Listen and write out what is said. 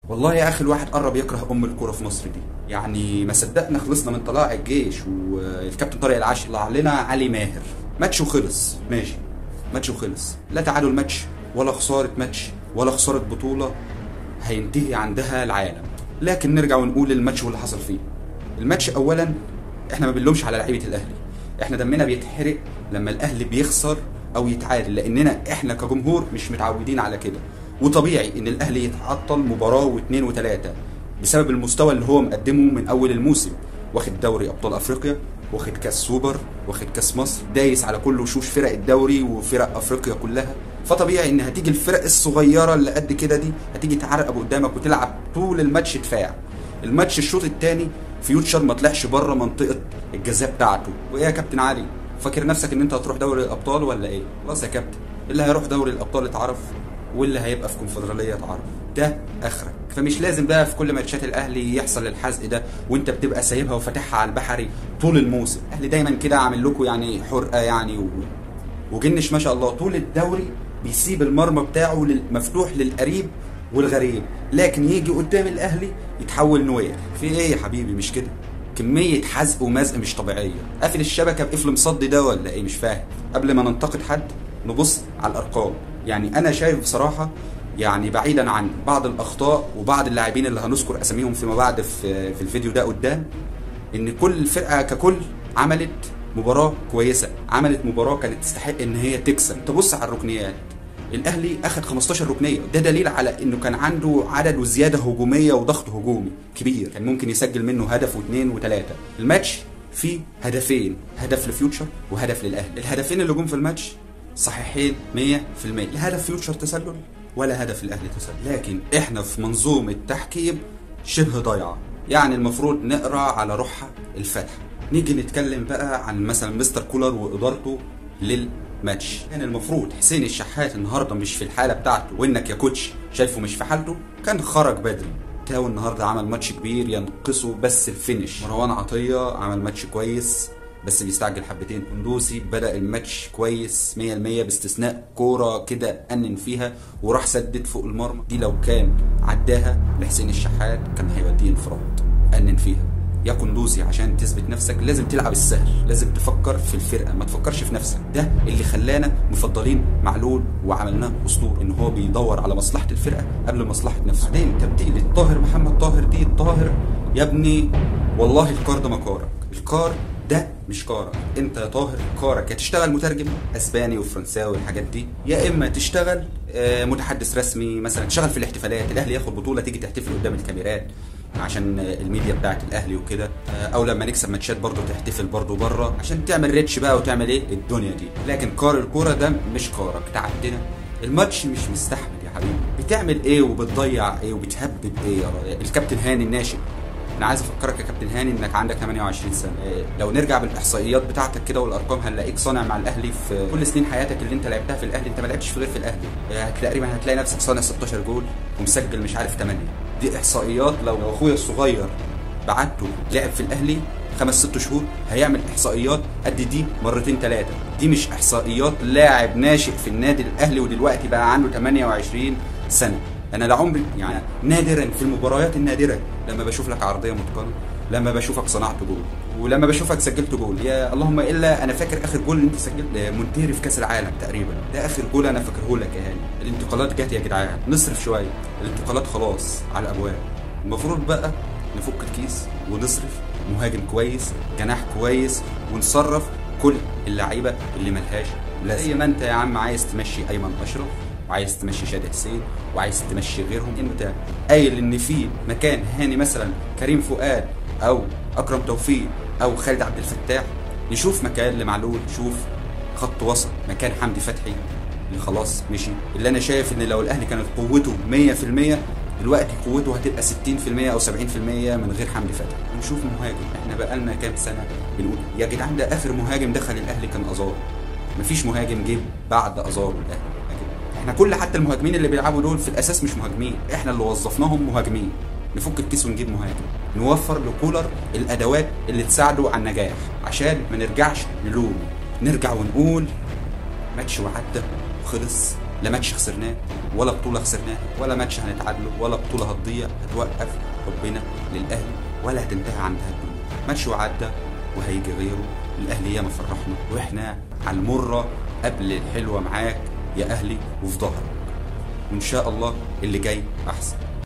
والله يا اخي الواحد قرب يكره ام الكوره في مصر دي يعني ما صدقنا خلصنا من طلائع الجيش والكابتن طارق العاشر طلع لنا علي ماهر ماتش وخلص ماشي ماتش وخلص لا تعادل ماتش ولا خساره ماتش ولا خساره بطوله هينتهي عندها العالم لكن نرجع ونقول الماتش واللي حصل فيه الماتش اولا احنا ما بنلومش على لعيبه الاهلي احنا دمنا بيتحرق لما الاهلي بيخسر او يتعادل لاننا احنا كجمهور مش متعودين على كده وطبيعي ان الاهلي يتعطل مباراه واثنين وثلاثه بسبب المستوى اللي هو مقدمه من اول الموسم واخد دوري ابطال افريقيا واخد كاس سوبر واخد كاس مصر دايس على كل وشوش فرق الدوري وفرق افريقيا كلها فطبيعي ان هتيجي الفرق الصغيره اللي قد كده دي هتيجي تعرقب قدامك وتلعب طول الماتش دفاع الماتش الشوط الثاني فيوتشر ما طلعش بره منطقه الجزاء بتاعته وايه يا كابتن علي فاكر نفسك ان انت هتروح دوري الابطال ولا ايه خلاص يا كابتن اللي هيروح دوري الابطال اتعرف واللي هيبقى في كونفدراليه اتعرف ده اخرك فمش لازم بقى في كل ماتشات الاهلي يحصل الحزق ده وانت بتبقى سايبها وفاتحها على البحري طول الموسم الاهلي دايما كده عامل لكم يعني حرقه يعني و... وجنش ما شاء الله طول الدوري بيسيب المرمى بتاعه مفتوح للقريب والغريب لكن يجي قدام الاهلي يتحول نوير في ايه يا حبيبي مش كده كمية حزق ومزق مش طبيعية قافل الشبكة بقفل مصدي ده ولا ايه مش فاهم قبل ما ننتقد حد نبص على الارقام يعني انا شايف بصراحة يعني بعيدا عن بعض الاخطاء وبعض اللاعبين اللي هنذكر اساميهم فيما بعد في في الفيديو ده قدام ان كل فرقة ككل عملت مباراة كويسة عملت مباراة كانت تستحق ان هي تكسب تبص على الركنيات الاهلي اخذ 15 ركنيه ده دليل على انه كان عنده عدد وزياده هجوميه وضغط هجومي كبير كان ممكن يسجل منه هدف واثنين وثلاثه الماتش فيه هدفين هدف لفيوتشر وهدف للاهلي الهدفين اللي جم في الماتش صحيحين 100% لا هدف فيوتشر تسلل ولا هدف الاهلي تسلل لكن احنا في منظومه تحكيم شبه ضايعه يعني المفروض نقرا على روحها الفتح نيجي نتكلم بقى عن مثلا مستر كولر وادارته لل ماتش كان المفروض حسين الشحات النهارده مش في الحاله بتاعته وانك يا كوتش شايفه مش في حالته كان خرج بدري تاو النهارده عمل ماتش كبير ينقصه بس الفينش مروان عطيه عمل ماتش كويس بس بيستعجل حبتين قندوسي بدا الماتش كويس 100% باستثناء كوره كده انن فيها وراح سدد فوق المرمى دي لو كان عداها لحسين الشحات كان هيوديه انفراد انن فيها يا قندوسي عشان تثبت نفسك لازم تلعب السهل لازم تفكر في الفرقه ما تفكرش في نفسك ده اللي خلانا مفضلين معلول وعملناه اسطوره ان هو بيدور على مصلحه الفرقه قبل مصلحه نفسه بعدين تبديل الطاهر محمد طاهر دي الطاهر يا ابني والله الكار ده مكارك الكار ده مش كارك انت يا طاهر كارك يا تشتغل مترجم اسباني وفرنساوي والحاجات دي يا اما تشتغل متحدث رسمي مثلا تشتغل في الاحتفالات الاهلي ياخد بطوله تيجي تحتفل قدام الكاميرات عشان الميديا بتاعت الاهلي وكده او لما نكسب ماتشات برضه تحتفل برضه بره عشان تعمل ريتش بقى وتعمل ايه الدنيا دي لكن كار الكوره ده مش كارك تعبتنا الماتش مش مستحمل يا حبيبي بتعمل ايه وبتضيع ايه وبتهبب ايه يا راجل الكابتن هاني الناشئ انا عايز افكرك يا كابتن هاني انك عندك 28 سنه لو نرجع بالاحصائيات بتاعتك كده والارقام هنلاقيك صانع مع الاهلي في كل سنين حياتك اللي انت لعبتها في الاهلي انت ما لعبتش في غير في الاهلي هتلاقي تقريبا هتلاقي نفسك صانع 16 جول ومسجل مش عارف 8 دي احصائيات لو اخويا الصغير بعته لعب في الاهلي خمس ست شهور هيعمل احصائيات قد دي مرتين ثلاثه دي مش احصائيات لاعب ناشئ في النادي الاهلي ودلوقتي بقى عنده 28 سنه انا لعمري يعني نادرا في المباريات النادره لما بشوف لك عرضيه متقنه لما بشوفك صنعت جول ولما بشوفك سجلت جول يا اللهم الا انا فاكر اخر جول اللي انت سجلت مونتيري في كاس العالم تقريبا ده اخر جول انا فاكره لك يا هاني الانتقالات جت يا جدعان نصرف شويه الانتقالات خلاص على الابواب المفروض بقى نفك الكيس ونصرف مهاجم كويس جناح كويس ونصرف كل اللعيبه اللي ملهاش لازم زي ما انت يا عم عايز تمشي ايمن اشرف وعايز تمشي شادي حسين وعايز تمشي غيرهم انت قايل ان في مكان هاني مثلا كريم فؤاد او اكرم توفيق او خالد عبد الفتاح نشوف مكان لمعلول شوف خط وسط مكان حمدي فتحي اللي خلاص مشي اللي انا شايف ان لو الاهلي كانت قوته 100% دلوقتي قوته هتبقى 60% او 70% من غير حمدي فتحي ونشوف مهاجم احنا بقالنا كام سنه بنقول يا جدعان ده اخر مهاجم دخل الاهلي كان ازار مفيش مهاجم جه بعد ازار الاهلي احنا كل حتى المهاجمين اللي بيلعبوا دول في الاساس مش مهاجمين احنا اللي وظفناهم مهاجمين نفك الكيس ونجيب مهاجم نوفر لكولر الادوات اللي تساعده على النجاح عشان ما نرجعش نلوم نرجع ونقول ماتش وعدى وخلص لا ماتش خسرناه ولا بطوله خسرناها ولا ماتش هنتعادله ولا بطوله هتضيع هتوقف حبنا للاهلي ولا هتنتهي عندها الدنيا ماتش وعدى وهيجي غيره الاهلي ياما فرحنا واحنا على المره قبل الحلوه معاك يا اهلي وفي ظهرك وان شاء الله اللي جاي احسن